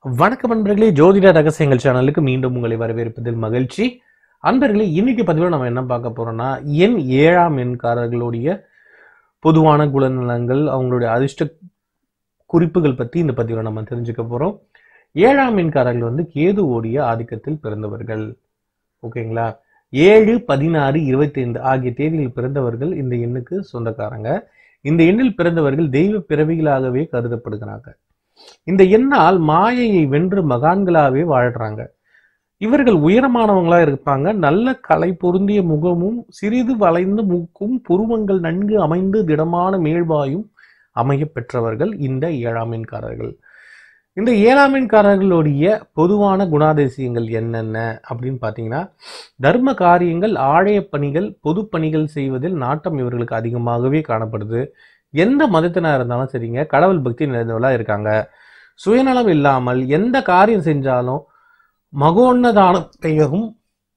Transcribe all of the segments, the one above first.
வணக்கம் அன்பர்களே ஜோதிட ரகசியங்கள் சேனலுக்கு மீண்டும் உங்களை வரவேற்பதில் மகிழ்ச்சி அன்பர்களே இன்னைக்கு பதிவில் நம்ம என்ன பார்க்க போறோம்னா எண் ஏழாம் எண்காரர்களுடைய பொதுவான குணநலங்கள் அவங்களுடைய அதிர்ஷ்ட குறிப்புகள் பத்தி இந்த பதிவில் நம்ம தெரிஞ்சுக்க போறோம் ஏழாம் எண்காரர்கள் வந்து கேதுவோடைய ஆதிக்கத்தில் பிறந்தவர்கள் ஓகேங்களா ஏழு பதினாறு இருபத்தி ஐந்து ஆகிய தேதியில் பிறந்தவர்கள் இந்த எண்ணுக்கு சொந்தக்காரங்க இந்த எண்ணில் பிறந்தவர்கள் தெய்வ பிறவிகளாகவே கருதப்படுகிறாங்க இந்த எண்ணால் மாயையை வென்று மகான்களாவே வாழ்றாங்க இவர்கள் உயரமானவங்களா இருப்பாங்க நல்ல கலை பொருந்திய முகமும் சிறிது வளைந்த மூக்கும் புருவங்கள் நன்கு அமைந்து திடமான மேல்வாயும் அமைய பெற்றவர்கள் இந்த ஏழாம் எண்காரர்கள் இந்த ஏழாம் எண்காரர்களுடைய பொதுவான குணாதிசயங்கள் என்னென்ன அப்படின்னு பார்த்தீங்கன்னா தர்ம காரியங்கள் ஆலய பணிகள் பொது பணிகள் செய்வதில் நாட்டம் இவர்களுக்கு அதிகமாகவே காணப்படுது எந்த மதத்தினா இருந்தாலும் சரிங்க கடவுள் பக்தி நிறைந்தவளா இருக்காங்க சுயநலம் இல்லாமல் எந்த காரியம் செஞ்சாலும் மகோன்னதான பெயரும்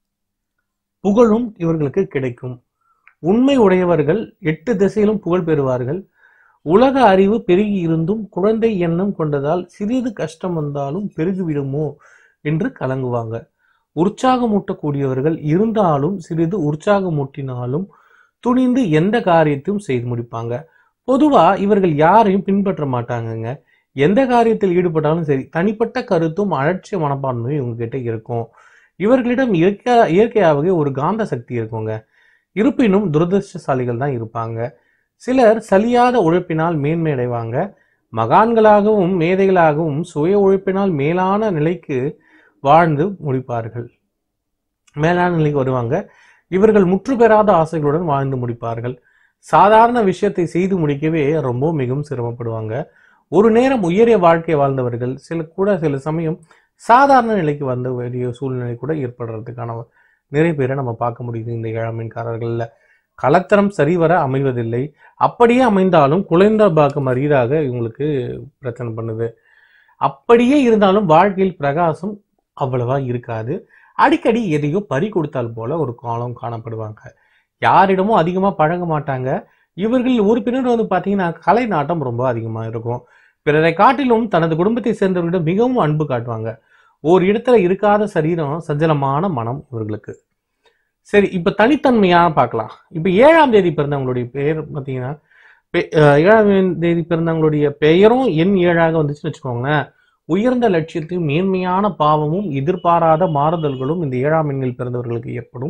புகழும் இவர்களுக்கு கிடைக்கும் உண்மை உடையவர்கள் எட்டு திசையிலும் புகழ் பெறுவார்கள் உலக அறிவு பெருகி இருந்தும் குழந்தை எண்ணம் கொண்டதால் சிறிது கஷ்டம் வந்தாலும் பெருகிவிடுமோ என்று கலங்குவாங்க உற்சாகமூட்டக்கூடியவர்கள் இருந்தாலும் சிறிது உற்சாகமூட்டினாலும் துணிந்து எந்த காரியத்தையும் செய்து முடிப்பாங்க பொதுவா இவர்கள் யாரையும் பின்பற்ற மாட்டாங்கங்க எந்த காரியத்தில் ஈடுபட்டாலும் சரி தனிப்பட்ட கருத்தும் அலட்சிய மனப்பான்மையும் இவங்க கிட்ட இருக்கும் இவர்களிடம் இயற்கை இயற்கையாகவே ஒரு காந்த சக்தி இருக்குங்க இருப்பினும் துரதிருஷ்டசாலிகள் தான் இருப்பாங்க சிலர் சலியாத உழைப்பினால் மேன்மை அடைவாங்க மகான்களாகவும் மேதைகளாகவும் சுய உழைப்பினால் மேலான நிலைக்கு வாழ்ந்து முடிப்பார்கள் மேலான நிலைக்கு வருவாங்க இவர்கள் முற்று பெறாத ஆசைகளுடன் வாழ்ந்து முடிப்பார்கள் சாதாரண விஷயத்தை செய்து முடிக்கவே ரொம்ப மிகவும் சிரமப்படுவாங்க ஒரு நேரம் உயரிய வாழ்க்கை வாழ்ந்தவர்கள் சில கூட சில சமயம் சாதாரண நிலைக்கு வந்த வேண்டிய சூழ்நிலை கூட ஏற்படுறதுக்கான நிறைய பேரை நம்ம பார்க்க முடியுது இந்த ஏழாமீன்காரர்கள்ல கலத்தரம் சரிவர அமைவதில்லை அப்படியே அமைந்தாலும் குழந்த பாக்கம் அரிதாக இவங்களுக்கு பிரச்சனை பண்ணுது அப்படியே இருந்தாலும் வாழ்க்கையில் பிரகாசம் அவ்வளவா இருக்காது அடிக்கடி எதையோ பறி கொடுத்தால் போல ஒரு காலம் காணப்படுவாங்க யாரிடமும் அதிகமா பழக மாட்டாங்க இவர்கள் ஒரு பின்னர் வந்து பார்த்தீங்கன்னா கலை நாட்டம் ரொம்ப அதிகமா இருக்கும் பிறரை காட்டிலும் தனது குடும்பத்தை சேர்ந்தவர்களிடம் மிகவும் அன்பு காட்டுவாங்க ஒரு இடத்துல இருக்காத சரீரம் சஞ்சலமான மனம் இவர்களுக்கு சரி இப்ப தனித்தன்மையா பார்க்கலாம் இப்ப ஏழாம் தேதி பிறந்தவங்களுடைய பெயர் பார்த்தீங்கன்னா பெ- அஹ் ஏழாம் தேதி பிறந்தவங்களுடைய பெயரும் எண் ஏழாக வந்துச்சுன்னு வச்சுக்கோங்களேன் உயர்ந்த லட்சியத்தையும் மேன்மையான பாவமும் எதிர்பாராத மாறுதல்களும் இந்த ஏழாம் எண்ணில் பிறந்தவர்களுக்கு ஏற்படும்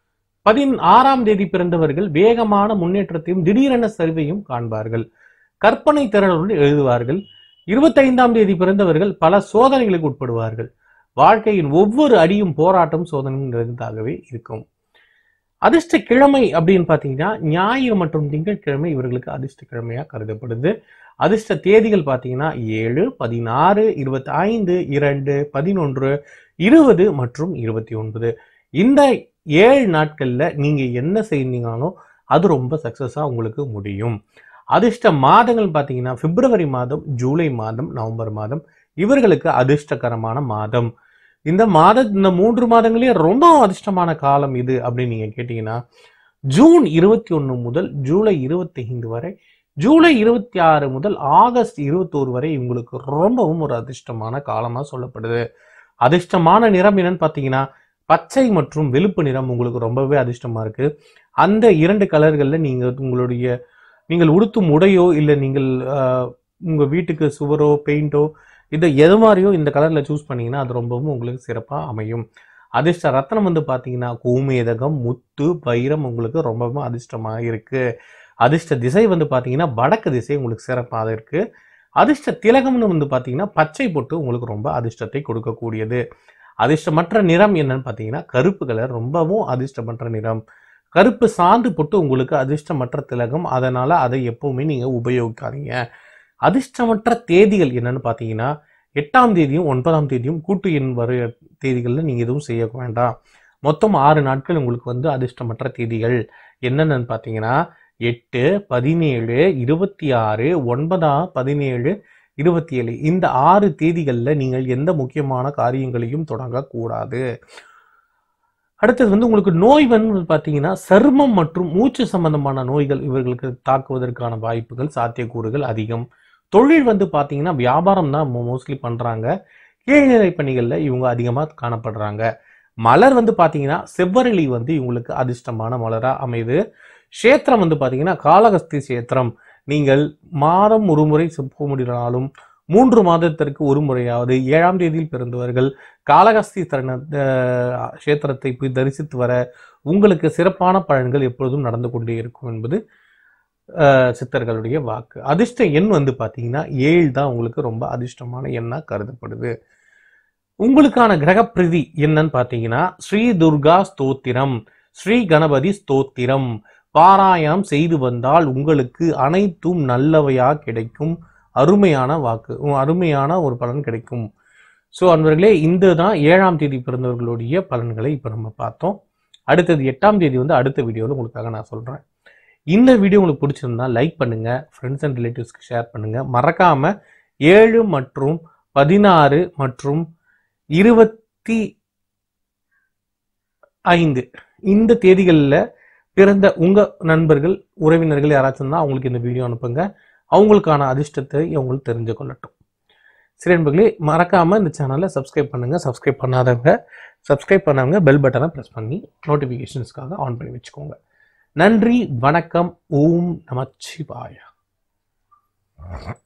பதினாறாம் தேதி பிறந்தவர்கள் வேகமான முன்னேற்றத்தையும் திடீரென சரிவையும் காண்பார்கள் கற்பனை திறனுடன் எழுதுவார்கள் இருபத்தைந்தாம் தேதி பிறந்தவர்கள் பல சோதனைகளுக்கு உட்படுவார்கள் வாழ்க்கையின் ஒவ்வொரு அடியும் போராட்டம் சோதனையும் நிறைந்ததாகவே இருக்கும் அதிர்ஷ்ட கிழமை அப்படின்னு பார்த்தீங்கன்னா ஞாயிறு மற்றும் திங்கட்கிழமை இவர்களுக்கு அதிர்ஷ்ட கிழமையா கருதப்படுது அதிர்ஷ்ட தேதிகள் பார்த்தீங்கன்னா ஏழு பதினாறு இருபத்தி ஐந்து இரண்டு பதினொன்று இருபது மற்றும் இருபத்தி ஒன்பது இந்த ஏழு நாட்கள்ல நீங்க என்ன செய்தீங்களோ அது ரொம்ப சக்சஸா உங்களுக்கு முடியும் அதிர்ஷ்ட மாதங்கள் பார்த்தீங்கன்னா பிப்ரவரி மாதம் ஜூலை மாதம் நவம்பர் மாதம் இவர்களுக்கு அதிர்ஷ்டகரமான மாதம் இந்த மாத இந்த மூன்று மாதங்களே ரொம்ப அதிர்ஷ்டமான காலம் இது அப்படின்னு நீங்க கேட்டீங்கன்னா ஜூன் இருபத்தி ஒன்று முதல் ஜூலை இருபத்தி ஐந்து வரை ஜூலை இருபத்தி ஆறு முதல் ஆகஸ்ட் இருபத்தோரு வரை இவங்களுக்கு ரொம்பவும் ஒரு அதிர்ஷ்டமான காலமா சொல்லப்படுது அதிர்ஷ்டமான நிறம் என்னன்னு பார்த்தீங்கன்னா பச்சை மற்றும் வெளுப்பு நிறம் உங்களுக்கு ரொம்பவே அதிர்ஷ்டமா இருக்கு அந்த இரண்டு கலர்கள்ல நீங்க உங்களுடைய நீங்கள் உடுத்தும் உடையோ இல்லை நீங்கள் ஆஹ், உங்க வீட்டுக்கு சுவரோ பெயிண்டோ இதை எது மாதிரியோ இந்த கலர்ல சூஸ் பண்ணீங்கன்னா அது ரொம்பவும் உங்களுக்கு சிறப்பா அமையும் அதிர்ஷ்ட ரத்னம் வந்து பார்த்தீங்கன்னா கோமேதகம் முத்து வைரம் உங்களுக்கு ரொம்பவும் அதிர்ஷ்டமா இருக்கு அதிர்ஷ்ட திசை வந்து பார்த்தீங்கன்னா வடக்கு திசை உங்களுக்கு சிறப்பாக இருக்கு அதிர்ஷ்ட திலகம்னு வந்து பார்த்தீங்கன்னா பச்சை பொட்டு உங்களுக்கு ரொம்ப அதிர்ஷ்டத்தை கொடுக்கக்கூடியது அதிர்ஷ்டமற்ற நிறம் என்னன்னு பார்த்தீங்கன்னா கருப்பு கலர் ரொம்பவும் அதிர்ஷ்டமற்ற நிறம் கருப்பு சாந்து பொட்டு உங்களுக்கு அதிர்ஷ்டமற்ற திலகம் அதனால அதை எப்பவுமே நீங்க உபயோகிக்காதீங்க அதிர்ஷ்டமற்ற தேதிகள் என்னன்னு பார்த்தீங்கன்னா எட்டாம் தேதியும் ஒன்பதாம் தேதியும் கூட்டு எண் வர தேதிகளில் நீங்க எதுவும் செய்ய வேண்டாம் மொத்தம் ஆறு நாட்கள் உங்களுக்கு வந்து அதிர்ஷ்டமற்ற தேதிகள் என்னென்னு பார்த்தீங்கன்னா எட்டு பதினேழு இருபத்தி ஆறு ஒன்பதாம் பதினேழு இருபத்தி ஏழு இந்த ஆறு தேதிகளில் நீங்கள் எந்த முக்கியமான காரியங்களையும் தொடங்கக்கூடாது அடுத்தது வந்து உங்களுக்கு நோய் வந்து பார்த்தீங்கன்னா சருமம் மற்றும் மூச்சு சம்பந்தமான நோய்கள் இவர்களுக்கு தாக்குவதற்கான வாய்ப்புகள் சாத்தியக்கூறுகள் அதிகம் தொழில் வந்து பார்த்தீங்கன்னா வியாபாரம் தான் மோஸ்ட்லி பண்றாங்க கீழ்நிலை பணிகள்ல இவங்க அதிகமா காணப்படுறாங்க மலர் வந்து பாத்தீங்கன்னா செவ்வரளி வந்து இவங்களுக்கு அதிர்ஷ்டமான மலரா அமையுது க்ஷேத்திரம் வந்து பாத்தீங்கன்னா காளகஸ்தி க்ஷேத்திரம் நீங்கள் மாதம் ஒரு முறை செ- போக முடியலனாலும் மூன்று மாதத்திற்கு ஒரு முறையாவது ஏழாம் தேதியில் பிறந்தவர்கள் காளகஸ்தி தருண அஹ், க்ஷேத்திரத்தை போய் தரிசித்து வர உங்களுக்கு சிறப்பான பலன்கள் எப்பொழுதும் நடந்து கொண்டே இருக்கும் என்பது அஹ், சித்தர்களுடைய வாக்கு அதிர்ஷ்ட எண் வந்து பாத்தீங்கன்னா ஏழு தான் உங்களுக்கு ரொம்ப அதிர்ஷ்டமான எண்ணா கருதப்படுது உங்களுக்கான கிரக பிரதி என்னன்னு பாத்தீங்கன்னா ஸ்ரீ துர்கா ஸ்தோத்திரம் ஸ்ரீ கணபதி ஸ்தோத்திரம் பாராயணம் செய்து வந்தால் உங்களுக்கு அனைத்தும் நல்லவையா கிடைக்கும் அருமையான வாக்கு உம், அருமையான ஒரு பலன் கிடைக்கும் ஸோ அன்பர்களே இந்த தான் ஏழாம் தேதி பிறந்தவர்களுடைய பலன்களை இப்போ நம்ம பார்த்தோம் அடுத்தது எட்டாம் தேதி வந்து அடுத்த வீடியோவில் உங்களுக்காக நான் சொல்கிறேன் இந்த வீடியோ உங்களுக்கு பிடிச்சிருந்தா லைக் பண்ணுங்க ஃப்ரெண்ட்ஸ் அண்ட் ரிலேட்டிவ்ஸ்க்கு ஷேர் பண்ணுங்க மறக்காம ஏழு மற்றும் பதினாறு மற்றும் இருபத்தி ஐந்து இந்த தேதிகளில் பிறந்த உங்க நண்பர்கள் உறவினர்கள் யாராச்சும் தான் அவங்களுக்கு இந்த வீடியோ அனுப்புங்க அவங்களுக்கான அதிர்ஷ்டத்தை அவங்களுக்கு தெரிஞ்சு கொள்ளட்டும் சரி நண்பர்களே மறக்காம இந்த சேனலை சப்ஸ்கிரைப் பண்ணுங்க சப்ஸ்கிரைப் பண்ணாதவங்க சப்ஸ்கிரைப் பண்ணவங்க பெல் பட்டனை ப்ரெஸ் பண்ணி நோட்டிஃபிகேஷன்ஸ்க்காக ஆன் பண்ணி வச்சுக்கோங்க நன்றி வணக்கம் ஓம் நமச்சிவாய